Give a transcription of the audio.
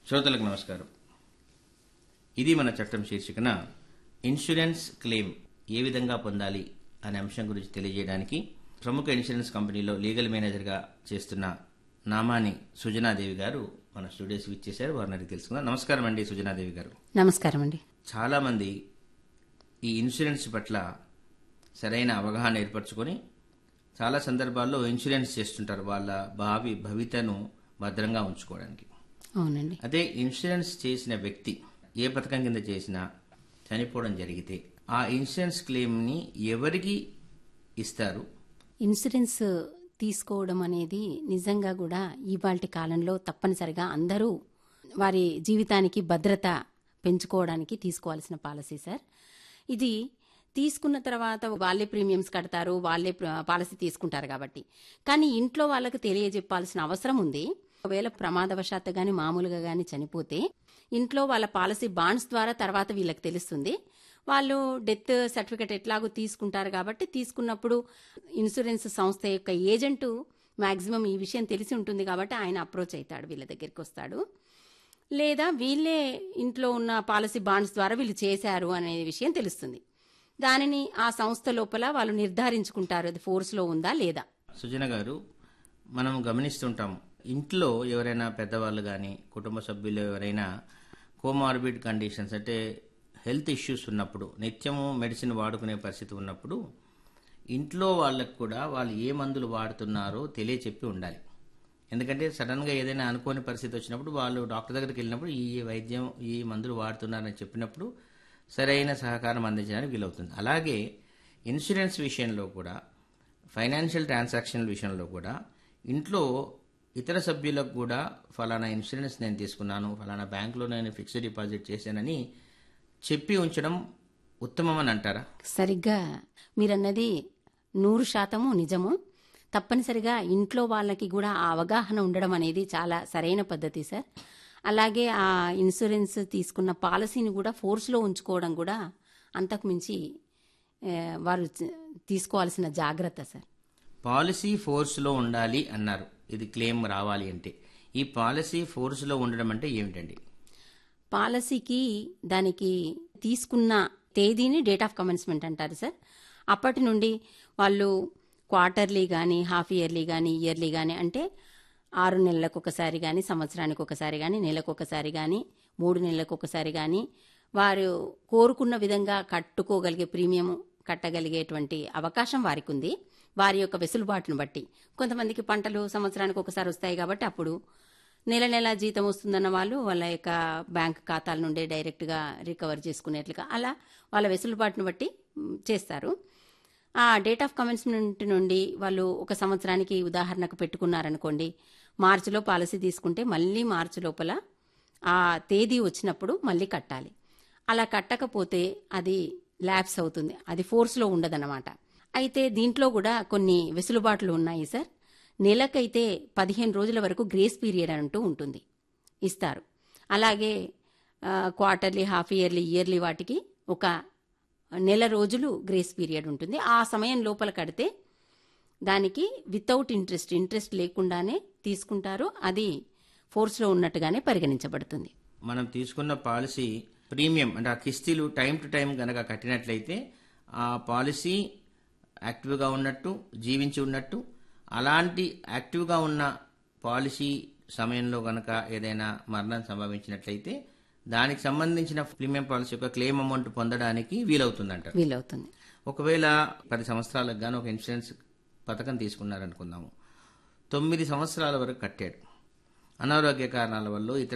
శ్రోతలకు నమస్కారం ఇది మన చట్టం శీర్షికన ఇన్సూరెన్స్ క్లెయిమ్ ఏ విధంగా పొందాలి అనే అంశం గురించి తెలియజేయడానికి ప్రముఖ ఇన్సూరెన్స్ కంపెనీలో లీగల్ మేనేజర్గా చేస్తున్న నామాని సుజనాదేవి గారు మన స్టూడియోస్కి ఇచ్చేశారు వారిని అడిగి తెలుసుకుందాం నమస్కారం అండి సుజనాదేవి గారు నమస్కారం అండి చాలామంది ఈ ఇన్సూరెన్స్ పట్ల సరైన అవగాహన ఏర్పరచుకొని చాలా సందర్భాల్లో ఇన్సూరెన్స్ చేస్తుంటారు వాళ్ళ భావి భవితను భద్రంగా ఉంచుకోవడానికి అవునండి అదే ఇన్సూరెన్స్ చేసిన వ్యక్తి ఏ పథకం కింద చేసినా చనిపోవడం జరిగితే ఆ ఇన్సూరెన్స్ క్లెయిమ్ని ఎవరికి ఇస్తారు ఇన్సూరెన్స్ తీసుకోవడం అనేది నిజంగా కూడా ఇవాళ కాలంలో తప్పనిసరిగా అందరూ వారి జీవితానికి భద్రత పెంచుకోవడానికి తీసుకోవాల్సిన పాలసీ సార్ ఇది తీసుకున్న తర్వాత వాళ్ళే ప్రీమియమ్స్ కడతారు వాళ్ళే ప్ర- పాలసీ తీసుకుంటారు కాబట్టి కానీ ఇంట్లో వాళ్ళకి తెలియజెప్పాల్సిన అవసరం ఉంది ఒకవేళ ప్రమాదవశాత్తు గాని మామూలుగా గాని చనిపోతే ఇంట్లో వాళ్ళ పాలసీ బాండ్స్ ద్వారా తర్వాత వీళ్ళకి తెలుస్తుంది వాళ్ళు డెత్ సర్టిఫికెట్ ఎట్లాగో తీసుకుంటారు కాబట్టి తీసుకున్నప్పుడు ఇన్సూరెన్స్ సంస్థ యొక్క ఏజెంటు మాక్సిమం ఈ విషయం తెలిసి ఉంటుంది కాబట్టి ఆయన అప్రోచ్ అవుతాడు వీళ్ళ దగ్గరికి వస్తాడు లేదా వీళ్ళే ఇంట్లో ఉన్న పాలసీ బాండ్స్ ద్వారా వీళ్ళు చేశారు అనే విషయం తెలుస్తుంది దానిని ఆ సంస్థ లోపల వాళ్ళు నిర్ధారించుకుంటారు అది ఫోర్స్లో ఉందా లేదా సుజన గారు మనం గమనిస్తుంటాం ఇంట్లో ఎవరైనా పెద్దవాళ్ళు కానీ కుటుంబ సభ్యులు ఎవరైనా కోమార్బిడ్ కండిషన్స్ అంటే హెల్త్ ఇష్యూస్ ఉన్నప్పుడు నిత్యము మెడిసిన్ వాడుకునే పరిస్థితి ఉన్నప్పుడు ఇంట్లో వాళ్ళకు కూడా వాళ్ళు ఏ మందులు వాడుతున్నారో తెలియచెప్పి ఉండాలి ఎందుకంటే సడన్గా ఏదైనా అనుకోని పరిస్థితి వచ్చినప్పుడు వాళ్ళు డాక్టర్ దగ్గరికి వెళ్ళినప్పుడు ఈ వైద్యం ఈ మందులు వాడుతున్నారని చెప్పినప్పుడు సరైన సహకారం అందించడానికి వీలవుతుంది అలాగే ఇన్సూరెన్స్ విషయంలో కూడా ఫైనాన్షియల్ ట్రాన్సాక్షన్ విషయంలో కూడా ఇంట్లో ఇతర సభ్యులకు కూడా ఫలానా ఇన్సూరెన్స్ నేను తీసుకున్నాను ఫలానా బ్యాంకులో నేను ఫిక్స్డ్ డిపాజిట్ చేశానని చెప్పి ఉంచడం ఉత్తమమని అంటారా సరిగ్గా మీరన్నది నూరు శాతము నిజము తప్పనిసరిగా ఇంట్లో వాళ్ళకి కూడా ఆ అవగాహన ఉండడం అనేది చాలా సరైన పద్ధతి సార్ అలాగే ఆ ఇన్సూరెన్స్ తీసుకున్న పాలసీని కూడా ఫోర్స్లో ఉంచుకోవడం కూడా అంతకు మించి ఏ, వారు చ- తీసుకోవాల్సిన జాగ్రత్త సార్ పాలసీ ఫోర్స్లో ఉండాలి అన్నారు ఇది క్లెయిమ్ రావాలి అంటే ఈ పాలసీ ఫోర్స్లో ఉండడం అంటే ఏమిటండి పాలసీకి దానికి తీసుకున్న తేదీని డేట్ ఆఫ్ కమెన్స్మెంట్ అంటారు సార్ అప్పటి నుండి వాళ్ళు క్వార్టర్లీ కానీ హాఫ్ ఇయర్లీ కానీ ఇయర్లీ కానీ అంటే ఆరు నెలలకు ఒకసారి కానీ సంవత్సరానికి ఒకసారి కానీ నెలకు ఒకసారి కానీ మూడు నెలలకు ఒకసారి కానీ వారు కోరుకున్న విధంగా కట్టుకోగలిగే ప్రీమియం కట్టగలిగేటువంటి అవకాశం వారికి ఉంది వారి యొక్క వెసులుబాటును బట్టి కొంతమందికి పంటలు సంవత్సరానికి ఒకసారి వస్తాయి కాబట్టి అప్పుడు నెల నెల జీతం వస్తుందన్న వాళ్ళు వాళ్ళ యొక్క బ్యాంక్ ఖాతాల నుండే డైరెక్ట్గా రికవర్ చేసుకునేట్లుగా అలా వాళ్ళ వెసులుబాటును బట్టి మ్, చేస్తారు ఆ డేట్ ఆఫ్ కమెన్స్మెంట్ నుండి వాళ్ళు ఒక సంవత్సరానికి ఉదాహరణకు పెట్టుకున్నారనుకోండి మార్చిలో పాలసీ తీసుకుంటే మళ్ళీ మార్చి లోపల ఆ తేదీ వచ్చినప్పుడు మళ్ళీ కట్టాలి అలా కట్టకపోతే అది ల్యాబ్స్ అవుతుంది అది ఫోర్స్లో ఉండదన్నమాట అయితే దీంట్లో కూడా కొన్ని వెసులుబాట్లు ఉన్నాయి సార్ నెలకైతే పదిహేను రోజుల వరకు గ్రేస్ పీరియడ్ అంటూ ఉంటుంది ఇస్తారు అలాగే ఆ, క్వార్టర్లీ హాఫ్ ఇయర్లీ ఇయర్లీ వాటికి ఒక నెల రోజులు గ్రేస్ పీరియడ్ ఉంటుంది ఆ సమయం లోపల కడితే దానికి వితౌట్ ఇంట్రెస్ట్ ఇంట్రెస్ట్ లేకుండానే తీసుకుంటారు అది ఫోర్స్లో ఉన్నట్టుగానే పరిగణించబడుతుంది మనం తీసుకున్న పాలసీ ప్రీమియం అంటే ఆ కిస్తీలు టైం టు టైం గనక కట్టినట్లయితే ఆ పాలసీ యాక్టివ్గా ఉన్నట్టు జీవించి ఉన్నట్టు అలాంటి యాక్టివ్గా ఉన్న పాలసీ సమయంలో గనక ఏదైనా మరణం సంభవించినట్లయితే దానికి సంబంధించిన ప్రీమియం పాలసీ యొక్క క్లెయిమ్ అమౌంట్ పొందడానికి వీలవుతుందంట వీలవుతుంది ఒకవేళ పది సంవత్సరాలకు గాను ఒక ఇన్సూరెన్స్ పథకం తీసుకున్నారనుకుందాము తొమ్మిది సంవత్సరాల వరకు కట్టాడు అనారోగ్య కారణాల వల్ల ఇతర